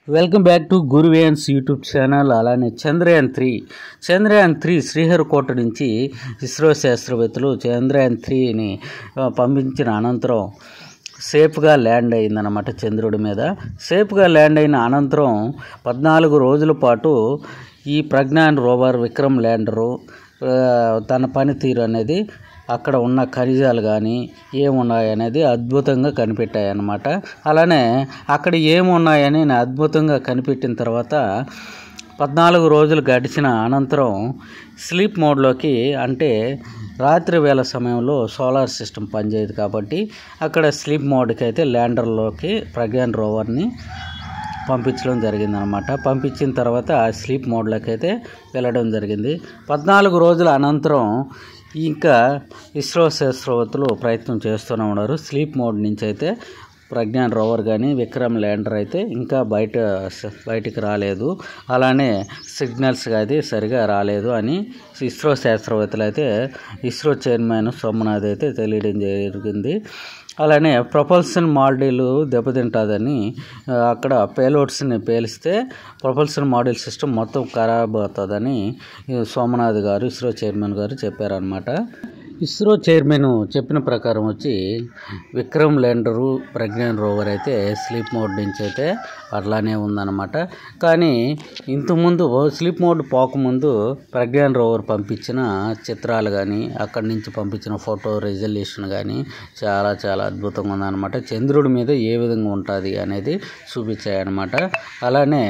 welcome back to గురువేన్స్ YouTube channel అలానే Chandrayaan three Chandrayaan three Sriharikota నుంచి ఇస్రో శాస్త్రవేత్తలు చంద్రయాన్ త్రీని ఆ, పంపించిన అనంతరం సేఫ్గా ల్యాండ్ అయిందన్నమాట చంద్రుడి మీద సేఫ్గా ల్యాండ్ అయిన అనంతరం పద్నాలుగు రోజుల పాటు ఈ ప్రజ్ఞాన్ రోవర్ విక్రమ్ ల్యాండరు ఆ, తన పనితీరు అనేది అక్కడ ఉన్న ఖనిజాలు కానీ ఏమున్నాయి అనేది అద్భుతంగా కనిపెట్టాయి అన్నమాట అలానే అక్కడ ఏమున్నాయని అద్భుతంగా కనిపెట్టిన తర్వాత పద్నాలుగు రోజులు గడిచిన అనంతరం స్లీప్ మోడ్లోకి అంటే రాత్రి వేళ సమయంలో సోలార్ సిస్టమ్ పనిచేయదు కాబట్టి అక్కడ స్లీప్ మోడ్కి అయితే ల్యాండర్లోకి ప్రజ్ఞాన్ రోవర్ని పంపించడం జరిగిందనమాట పంపించిన తర్వాత ఆ స్లీప్ మోడ్లోకి అయితే వెళ్ళడం జరిగింది పద్నాలుగు రోజుల అనంతరం ఇంకా ఇస్రో శాస్త్రవేత్తలు ప్రయత్నం చేస్తూనే ఉన్నారు స్లీప్ మోడ్ నుంచి అయితే ప్రజ్ఞాన్ రోవర్ కానీ విక్రమ్ ల్యాండర్ అయితే ఇంకా బయట బయటికి రాలేదు అలానే సిగ్నల్స్ అది సరిగా రాలేదు అని ఇస్రో శాస్త్రవేత్తలు అయితే ఇస్రో చైర్మన్ సోమనాథ్ అయితే తెలియడం జరిగింది అలానే ప్రొపల్సన్ మాడ్యూల్ దెబ్బతింటుందని ఆ, అక్కడ పేలోడ్స్ని పేలిస్తే ప్రొపల్సన్ మాడ్యూల్ సిస్టమ్ మొత్తం ఖరాబ్ అవుతుందని ఈ సోమనాథ్ గారు ఇస్రో చైర్మన్ గారు చెప్పారనమాట ఇస్రో చైర్మన్ చెప్పిన ప్రకారం వచ్చి విక్రమ్ ల్యాండరు ప్రజ్ఞాన్ రోవర్ అయితే స్లీప్ మోడ్ నుంచి అయితే అట్లానే ఉందన్నమాట కానీ ఇంతకుముందు స్లీప్ మోడ్ పోకముందు ప్రజ్ఞాన్ రోవర్ పంపించిన చిత్రాలు కానీ అక్కడి నుంచి పంపించిన ఫోటో రిజల్యూషన్ కానీ చాలా చాలా అద్భుతంగా ఉందన్నమాట చంద్రుడి మీద ఏ విధంగా ఉంటుంది అనేది చూపించాయన్నమాట అలానే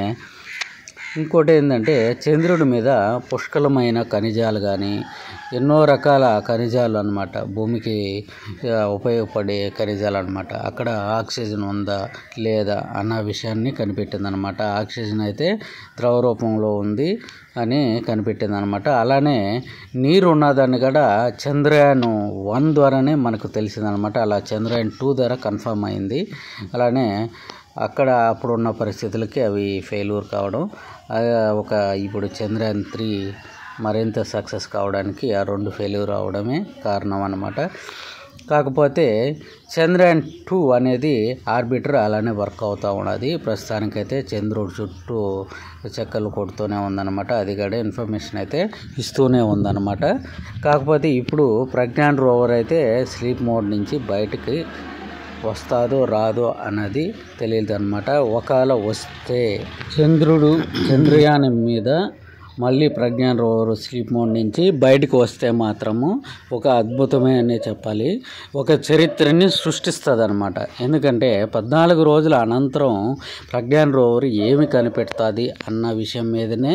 ఇంకోటి ఏంటంటే చంద్రుడి మీద పుష్కలమైన ఖనిజాలు కానీ ఎన్నో రకాల ఖనిజాలు అన్నమాట భూమికి ఆ, ఉపయోగపడే ఖనిజాలు అన్నమాట అక్కడ ఆక్సిజన్ ఉందా లేదా అన్న విషయాన్ని కనిపెట్టిందనమాట ఆక్సిజన్ అయితే ద్రవ రూపంలో ఉంది అని కనిపెట్టిందనమాట అలానే నీరు ఉన్నదాన్ని కూడా చంద్రయాన్ వన్ ద్వారానే మనకు తెలిసిందనమాట అలా చంద్రయాన్ టూ ద్వారా కన్ఫర్మ్ అయింది అలానే అక్కడ అప్పుడున్న పరిస్థితులకి అవి ఫెయిల్యూర్ కావడం ఆ, ఒక ఇప్పుడు చంద్రయాన్ త్రీ మరింత సక్సెస్ కావడానికి ఆ రెండు ఫెయిల్యూర్ అవడమే కారణం అన్నమాట కాకపోతే చంద్రయాన్ టూ అనేది ఆర్బిటర్ అలానే వర్క్ అవుతూ ఉన్నది ప్రస్తుతానికైతే చంద్రుడి చుట్టూ చెక్కలు కొడుతూనే ఉందన్నమాట అది కూడా ఇన్ఫర్మేషన్ అయితే ఇస్తూనే ఉందన్నమాట కాకపోతే ఇప్పుడు ప్రజ్ఞాన్ రోవర్ అయితే స్లీప్ మోడ్ నుంచి బయటికి వస్తాదో రాదో అన్నది తెలియదు అనమాట ఒకవేళ వస్తే చంద్రుడు చంద్రయానం మీద మళ్ళీ ప్రజ్ఞాన్ రోవర్ స్లీప్ మోడ్ నుంచి బయటకు వస్తే మాత్రము ఒక అద్భుతమే అనే చెప్పాలి ఒక చరిత్రని సృష్టిస్తుంది అనమాట ఎందుకంటే పద్నాలుగు రోజుల అనంతరం ప్రజ్ఞాన్ రోవర్ ఏమి కనిపెడుతుంది అన్న విషయం మీదనే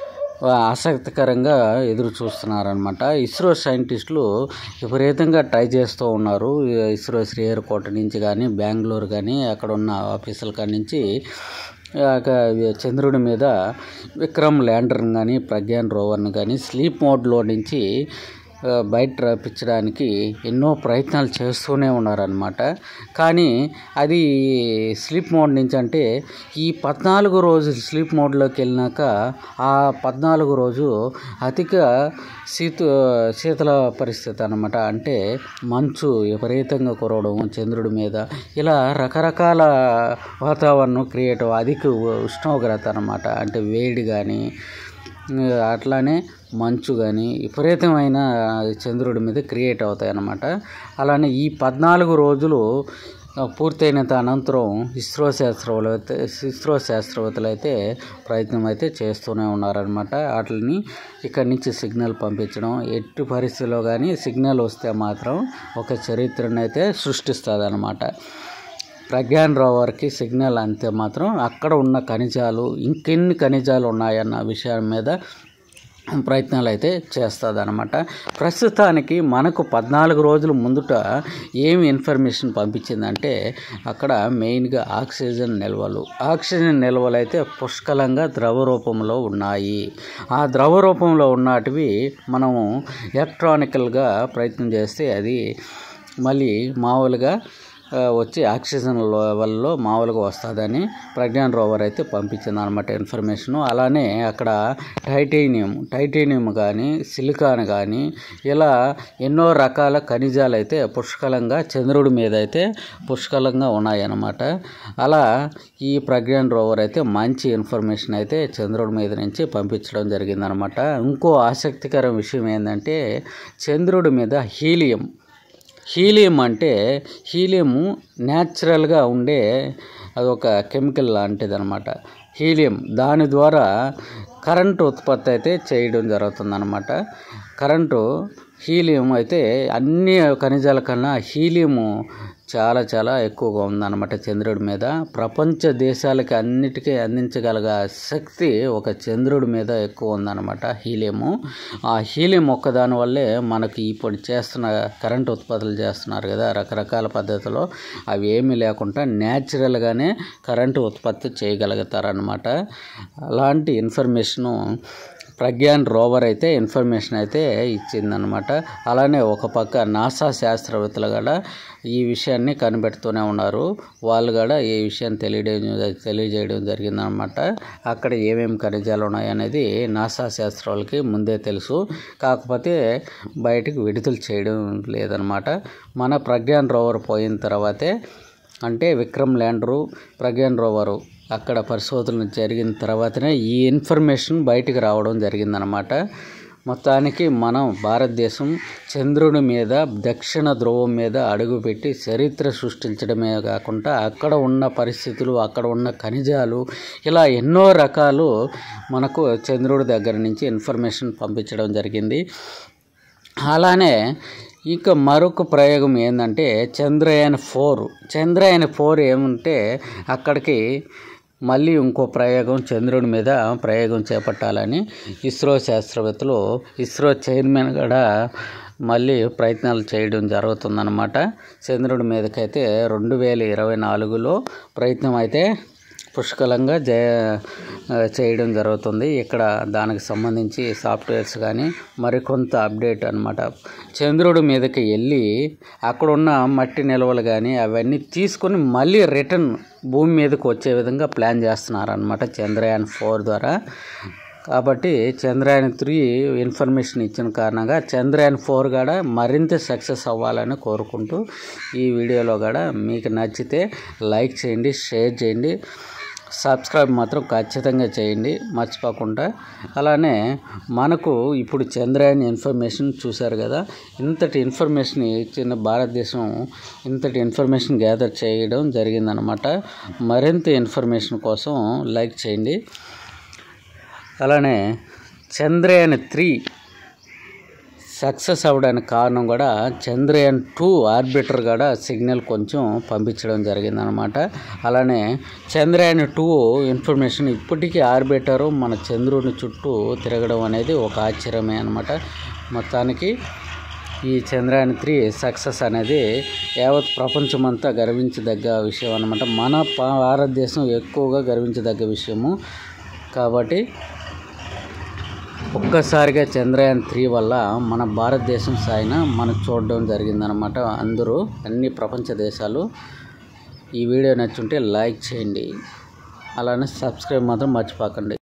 ఆసక్తికరంగా ఎదురు చూస్తున్నారనమాట ఇస్రో సైంటిస్టులు విపరీతంగా ట్రై చేస్తూ ఉన్నారు ఇస్రో శ్రీహరికోట నుంచి కానీ బెంగళూరు కానీ అక్కడ ఉన్న ఆఫీసుల కాడి నుంచి ఆ, క- చంద్రుడి మీద విక్రమ్ ల్యాండర్ని కానీ ప్రజ్ఞాన్ రోవర్ని కానీ స్లీప్ మోడ్లో నుంచి ఆ, బయట రప్పించడానికి ఎన్నో ప్రయత్నాలు చేస్తూనే ఉన్నారనమాట కానీ అది స్లీప్ మోడ్ నుంచి అంటే ఈ పద్నాలుగు రోజు స్లీప్ మోడ్లోకి వెళ్ళినాక ఆ పద్నాలుగు రోజు అధిక శీత శీతల పరిస్థితి అనమాట అంటే మంచు విపరీతంగా కురవడం చంద్రుడి మీద ఇలా రకరకాల వాతావరణం క్రియేట్ అధిక ఉష్ణోగ్రత అనమాట అంటే వేడి కానీ అట్లానే మంచు కానీ విపరీతమైన చంద్రుడి మీద క్రియేట్ అవుతాయి అన్నమాట అలానే ఈ పద్నాలుగు రోజులు ఆ, పూర్తయిన అనంతరం ఇస్రో శాస్త్రవేత్తలు అయితే ఇస్రో శాస్త్రవేత్తలు అయితే ప్రయత్నం అయితే చేస్తూనే ఉన్నారనమాట వాటిని ఇక్కడి నుంచి సిగ్నల్ పంపించడం ఎట్టి పరిస్థితిలో కానీ సిగ్నల్ వస్తే మాత్రం ఒక చరిత్రను అయితే సృష్టిస్తుంది అనమాట ప్రజ్ఞాన్ రోవర్కి సిగ్నల్ అంతే మాత్రం అక్కడ ఉన్న ఖనిజాలు ఇంకెన్ని ఖనిజాలు ఉన్నాయన్న విషయం మీద ప్రయత్నాలు అయితే చేస్తుంది అనమాట ప్రస్తుతానికి మనకు పద్నాలుగు రోజుల ముందుట ఏమి ఇన్ఫర్మేషన్ పంపించిందంటే అక్కడ మెయిన్గా ఆక్సిజన్ నిల్వలు ఆక్సిజన్ నిల్వలు అయితే పుష్కలంగా ద్రవ రూపంలో ఉన్నాయి ఆ ద్రవ రూపంలో ఉన్నటివి మనము ఎలక్ట్రానికల్గా ప్రయత్నం చేస్తే అది మళ్ళీ మామూలుగా ఆ, వచ్చి ఆక్సిజన్ లెవెల్లో మామూలుగా వస్తుందని ప్రజ్ఞాన్ రోవర్ అయితే పంపించింది అనమాట ఇన్ఫర్మేషను అలానే అక్కడ టైటేనియం టైటేనియం కానీ సిలికాన్ కానీ ఇలా ఎన్నో రకాల ఖనిజాలు అయితే పుష్కలంగా చంద్రుడి మీద అయితే పుష్కలంగా ఉన్నాయన్నమాట అలా ఈ ప్రజ్ఞాన్ రోవర్ అయితే మంచి ఇన్ఫర్మేషన్ అయితే చంద్రుడి మీద నుంచి పంపించడం జరిగిందనమాట ఇంకో ఆసక్తికర విషయం ఏంటంటే చంద్రుడి మీద హీలియం హీలియం అంటే హీలియము న్యాచురల్గా ఉండే అదొక కెమికల్ లాంటిది అనమాట హీలియం దాని ద్వారా కరెంటు ఉత్పత్తి అయితే చేయడం జరుగుతుందన్నమాట కరెంటు హీలియం అయితే అన్ని ఖనిజాల కన్నా హీలియము చాలా చాలా ఎక్కువగా ఉందన్నమాట చంద్రుడి మీద ప్రపంచ దేశాలకి అన్నిటికీ అందించగలగ శక్తి ఒక చంద్రుడి మీద ఎక్కువ ఉందన్నమాట హీలియము ఆ హీలియం ఒక్కదాని వల్లే మనకి ఇప్పుడు చేస్తున్న కరెంట్ ఉత్పత్తులు చేస్తున్నారు కదా రకరకాల పద్ధతిలో అవి ఏమీ లేకుండా న్యాచురల్గానే కరెంటు ఉత్పత్తి చేయగలుగుతారనమాట అలాంటి ఇన్ఫర్మేషను ప్రజ్ఞాన్ రోవర్ అయితే ఇన్ఫర్మేషన్ అయితే ఇచ్చిందనమాట అలానే ఒక పక్క నాసా శాస్త్రవేత్తలు కూడా ఈ విషయాన్ని కనిపెడుతూనే ఉన్నారు వాళ్ళు కూడా ఈ విషయాన్ని తెలియడం తెలియజేయడం జరిగిందనమాట అక్కడ ఏమేమి ఖనిజాలు ఉన్నాయనేది నాసా శాస్త్రాలకి ముందే తెలుసు కాకపోతే బయటికి విడుదల చేయడం లేదనమాట మన ప్రజ్ఞాన్ రోవర్ పోయిన తర్వాతే అంటే విక్రమ్ ల్యాండరు ప్రజ్ఞాన్ రోవరు అక్కడ పరిశోధనలు జరిగిన తర్వాతనే ఈ ఇన్ఫర్మేషన్ బయటికి రావడం జరిగిందనమాట మొత్తానికి మనం భారతదేశం చంద్రుడి మీద దక్షిణ ధ్రువం మీద అడుగుపెట్టి చరిత్ర సృష్టించడమే కాకుండా అక్కడ ఉన్న పరిస్థితులు అక్కడ ఉన్న ఖనిజాలు ఇలా ఎన్నో రకాలు మనకు చంద్రుడి దగ్గర నుంచి ఇన్ఫర్మేషన్ పంపించడం జరిగింది అలానే ఇక మరొక ప్రయోగం ఏంటంటే చంద్రయాన్ ఫోర్ చంద్రయాన్ ఫోర్ ఏమంటే అక్కడికి మళ్ళీ ఇంకో ప్రయోగం చంద్రుడి మీద ప్రయోగం చేపట్టాలని ఇస్రో శాస్త్రవేత్తలు ఇస్రో చైర్మన్ కూడా మళ్ళీ ప్రయత్నాలు చేయడం జరుగుతుందన్నమాట చంద్రుడి మీదకైతే రెండు వేల ఇరవై నాలుగులో ప్రయత్నం అయితే పుష్కలంగా జయ చేయడం జరుగుతుంది ఇక్కడ దానికి సంబంధించి సాఫ్ట్వేర్స్ కానీ మరికొంత అప్డేట్ అనమాట చంద్రుడి మీదకి వెళ్ళి అక్కడున్న మట్టి నిల్వలు కానీ అవన్నీ తీసుకొని మళ్ళీ రిటర్న్ భూమి మీదకి వచ్చే విధంగా ప్లాన్ చేస్తున్నారనమాట చంద్రయాన్ ఫోర్ ద్వారా కాబట్టి చంద్రయాన్ త్రీ ఇన్ఫర్మేషన్ ఇచ్చిన కారణంగా చంద్రయాన్ ఫోర్ కూడా మరింత సక్సెస్ అవ్వాలని కోరుకుంటూ ఈ వీడియోలో కూడా మీకు నచ్చితే లైక్ చేయండి షేర్ చేయండి సబ్స్క్రైబ్ మాత్రం ఖచ్చితంగా చేయండి మర్చిపోకుండా అలానే మనకు ఇప్పుడు చంద్రయాన్ ఇన్ఫర్మేషన్ చూశారు కదా ఇంతటి ఇన్ఫర్మేషన్ ఇచ్చిన భారతదేశం ఇంతటి ఇన్ఫర్మేషన్ గ్యాదర్ చేయడం జరిగిందనమాట మరింత ఇన్ఫర్మేషన్ కోసం లైక్ చేయండి అలానే చంద్రయాన్ త్రీ సక్సెస్ అవ్వడానికి కారణం కూడా చంద్రయాన్ టూ ఆర్బిటర్ కూడా సిగ్నల్ కొంచెం పంపించడం జరిగిందనమాట అలానే చంద్రయాన్ టూ ఇన్ఫర్మేషన్ ఇప్పటికీ ఆర్బిటర్ మన చంద్రుని చుట్టూ తిరగడం అనేది ఒక ఆశ్చర్యమే అనమాట మొత్తానికి ఈ చంద్రయాన్ త్రీ సక్సెస్ అనేది యావత్ ప్రపంచమంతా గర్వించదగ్గ విషయం అనమాట మన పా- భారతదేశం ఎక్కువగా గర్వించదగ్గ విషయము కాబట్టి ఒక్కసారిగా చంద్రయాన్ త్రీ వల్ల మన భారతదేశం సాయన మనం చూడడం జరిగిందనమాట అందరూ అన్ని ప్రపంచ దేశాలు ఈ వీడియో నచ్చుంటే లైక్ చేయండి అలానే సబ్స్క్రైబ్ మాత్రం మర్చిపోకండి